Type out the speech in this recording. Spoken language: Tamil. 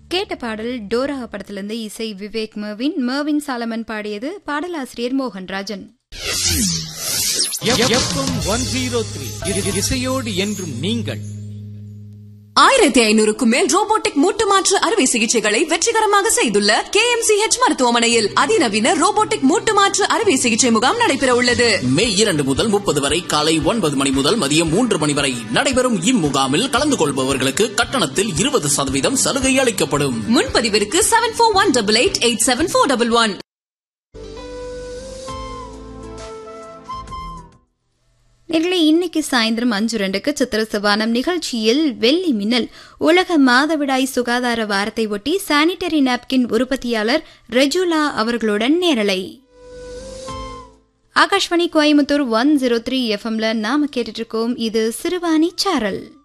கேட்ட பாடல் டோரா படத்திலிருந்து இசை விவேக் மர்வின் மர்வின் சாலமன் பாடியது பாடலாசிரியர் Mohanrajan FM one zero three இசையோடு என்றும் நீங்கள் ஆயிரத்தி ஐநூறுக்கும் மேல் ரோபோட்டிக் மூட்டு மாற்று அறுவை சிகிச்சைகளை வெற்றிகரமாக செய்துள்ள கே எம் சி ஹெச் மருத்துவமனையில் அதிநவீன ரோபோட்டிக் மூட்டு மாற்று அறுவை சிகிச்சை முகாம் நடைபெற உள்ளது மே இரண்டு முதல் முப்பது வரை காலை ஒன்பது மணி முதல் மதியம் மூன்று மணி வரை நடைபெறும் இம்முகாமில் கலந்து கொள்பவர்களுக்கு கட்டணத்தில் இருபது சதவீதம் சலுகை அளிக்கப்படும் முன்பதிவிற்கு seven four one double eight eight seven four double one நேர்களே இன்னைக்கு சாயந்தரம் அஞ்சு ரெண்டுக்கு சித்திர சிவானம் நிகழ்ச்சியில் வெள்ளி மின்னல் உலக மாதவிடாய் சுகாதார வாரத்தை ஒட்டி சானிட்டரி நாப்கின் உற்பத்தியாளர் ரெஜுலா அவர்களுடன் நேரலை Akashvani Coimbatore one zero three எஃப்எம்ல நாம கேட்டுட்டு இருக்கோம் இது சிறுவாணி சாரல்